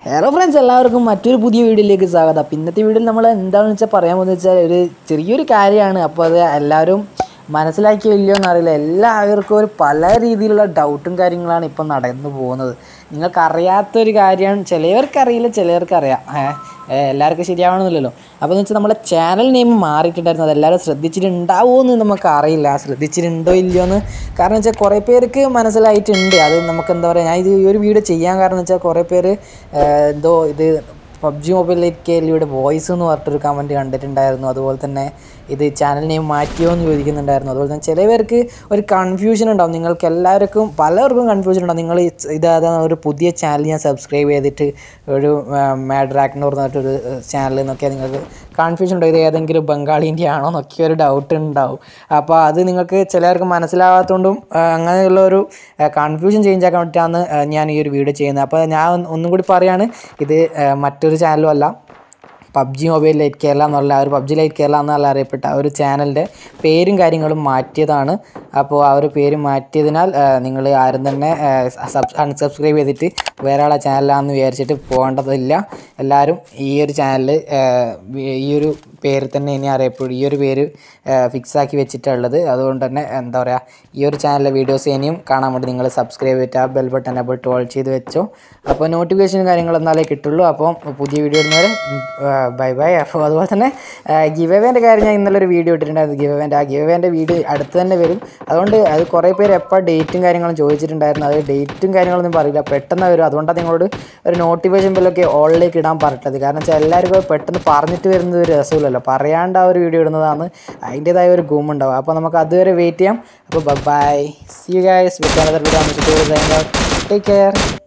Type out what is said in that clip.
hello friends എല്ലാവർക്കും മറ്റൊരു പുതിയ വീഡിയോയിലേക്ക് സ്വാഗതം അപ്പോൾ ഇന്നത്തെ വീഡിയോയിൽ നമ്മൾ എന്താണെന്ന് വെച്ചാൽ പറയാൻ പോകുന്നത് വെച്ചാൽ ഒരു ചെറിയൊരു കാര്യമാണ് അപ്പോൾ അത് എല്ലാവരും മനസ്സിലാക്കിയോ ഇല്ലയോ എന്നറിയില്ല എല്ലാവർക്കും ഒരു പല രീതിയിലുള്ള ഡൗട്ടും കാര്യങ്ങളാണ് ഇപ്പം നടന്നു പോകുന്നത് നിങ്ങൾക്ക് അറിയാത്തൊരു കാര്യമാണ് ചിലവർക്ക് അറിയില്ല ചിലവർക്ക് അറിയാം ഏഹ് ഏഹ് എല്ലാവർക്കും ശരിയാവണമെന്നില്ലല്ലോ അപ്പോൾ എന്ന് വെച്ചാൽ നമ്മളെ ചാനൽ നെയിം മാറിയിട്ടുണ്ടായിരുന്നു അതെല്ലാവരും ശ്രദ്ധിച്ചിട്ടുണ്ടാവുമോ എന്ന് നമുക്ക് അറിയില്ല ശ്രദ്ധിച്ചിട്ടുണ്ടോ ഇല്ലയോ എന്ന് കാരണം വെച്ചാൽ കുറേ പേർക്ക് മനസ്സിലായിട്ടുണ്ട് അത് നമുക്ക് എന്താ പറയുക ഞാൻ ഇത് ഈ ഒരു വീഡിയോ ചെയ്യാൻ കാരണം വെച്ചാൽ കുറേ പേര് ഏഹ് എന്തോ ഇത് പബ്ജി മൊബൈൽ കേലിയുടെ വോയിസ് എന്ന് പറഞ്ഞിട്ടൊരു കമൻറ്റ് കണ്ടിട്ടുണ്ടായിരുന്നു അതുപോലെ തന്നെ ഇത് ചാനൽ നെയിം മാറ്റിയോ എന്ന് ചോദിക്കുന്നുണ്ടായിരുന്നു അതുപോലെ തന്നെ ചില പേർക്ക് ഒരു കൺഫ്യൂഷൻ ഉണ്ടാവും നിങ്ങൾക്ക് എല്ലാവർക്കും പലർക്കും കൺഫ്യൂഷൻ ഉണ്ടാവും നിങ്ങൾ ഇതാ ഒരു പുതിയ ചാനൽ ഞാൻ സബ്സ്ക്രൈബ് ചെയ്തിട്ട് ഒരു മാഡ്രാക്ക് എന്ന് പറഞ്ഞിട്ടൊരു ചാനൽ എന്നൊക്കെ നിങ്ങൾക്ക് കൺഫ്യൂഷൻ ഉണ്ടാവും ഇത് ഏതെങ്കിലും ബംഗാളിൻ്റെ ആണോ എന്നൊക്കെ ഒരു ഡൗട്ട് ഉണ്ടാവും അപ്പോൾ അത് നിങ്ങൾക്ക് ചിലർക്ക് മനസ്സിലാവാത്തതുകൊണ്ടും ആ, അങ്ങനെയുള്ള ഒരു കൺഫ്യൂഷൻ ചേഞ്ച് ആക്കാൻ വേണ്ടിയിട്ടാണ് ആ, ഞാൻ ഈ ഒരു വീഡിയോ ചെയ്യുന്നത് അപ്പോൾ ഞാൻ ഒന്ന് ഒന്നും കൂടി പറയാണ് ഇത് ആ, മറ്റൊരു ചാനലും അല്ല പബ്ജി മൊബൈൽ ലൈറ്റ് കേരള എന്നുള്ള ആ ഒരു പബ്ജി ലൈറ്റ് കേരള എന്നുള്ള അറിയപ്പെട്ട ആ ഒരു ചാനലിൻ്റെ പേരും കാര്യങ്ങളും മാറ്റിയതാണ് അപ്പോൾ ആ ഒരു പേര് മാറ്റിയതിനാൽ നിങ്ങൾ ആരും തന്നെ സബ് അൺസബ്സ്ക്രൈബ് ചെയ്തിട്ട് വേറെ ആളെ ചാനലാണെന്ന് വിചാരിച്ചിട്ട് പോകേണ്ടതില്ല എല്ലാവരും ഈ ഒരു ചാനൽ ഈ ഒരു പേര് തന്നെ ഇനി അറിയപ്പെടും ഈ ഒരു പേര് ഫിക്സ് ആക്കി വെച്ചിട്ടുള്ളത് അതുകൊണ്ട് തന്നെ എന്താ പറയുക ഈ ഒരു ചാനലിലെ വീഡിയോസ് ഇനിയും കാണാൻ വേണ്ടി നിങ്ങൾ സബ്സ്ക്രൈബ് ചെയ്തിട്ട് ആ ബെൽ ബട്ടൺ എബിൾ ടോൾ ചെയ്ത് വെച്ചോ അപ്പോൾ നോട്ടിഫിക്കേഷൻ കാര്യങ്ങൾ എന്നാലേ കിട്ടുള്ളൂ അപ്പം പുതിയ വീഡിയോ ഇടുന്നവരെ ബൈ ബൈ അപ്പോൾ അതുപോലെ തന്നെ ഗിവ് എവേൻ്റെ കാര്യം ഞാൻ ഇന്നലെ ഒരു വീഡിയോ ഇട്ടിട്ടുണ്ടായിരുന്നു ഗിവ് എവേൻ്റെ ആ ഗിവ് എവേൻ്റെ വീഡിയോ അടുത്ത് തന്നെ വരും അതുകൊണ്ട് അത് കുറേ പേര് എപ്പോൾ ഡേറ്റും കാര്യങ്ങളും ചോദിച്ചിട്ടുണ്ടായിരുന്നു അത് ഡേറ്റും കാര്യങ്ങളൊന്നും പറയില്ല പെട്ടെന്ന് വരും അതുകൊണ്ടാണ് നിങ്ങളോട് ഒരു നോട്ടിഫിക്കേഷൻ ബില്ലൊക്കെ ഓളിലേക്ക് ഇടാൻ പറഞ്ഞിട്ടത് കാരണം വെച്ചാൽ എല്ലാവർക്കും പെട്ടെന്ന് പറഞ്ഞിട്ട് വരുന്നത് ഒരു രസമില്ലല്ലോ പറയാണ്ട് ആ ഒരു വീഡിയോ ഇടുന്നതാണ് അതിൻ്റേതായ ഒരു ഗുമുണ്ടാവും അപ്പോൾ നമുക്ക് അതുവരെ വെയിറ്റ് ചെയ്യാം അപ്പോൾ bye see you guys with another video take care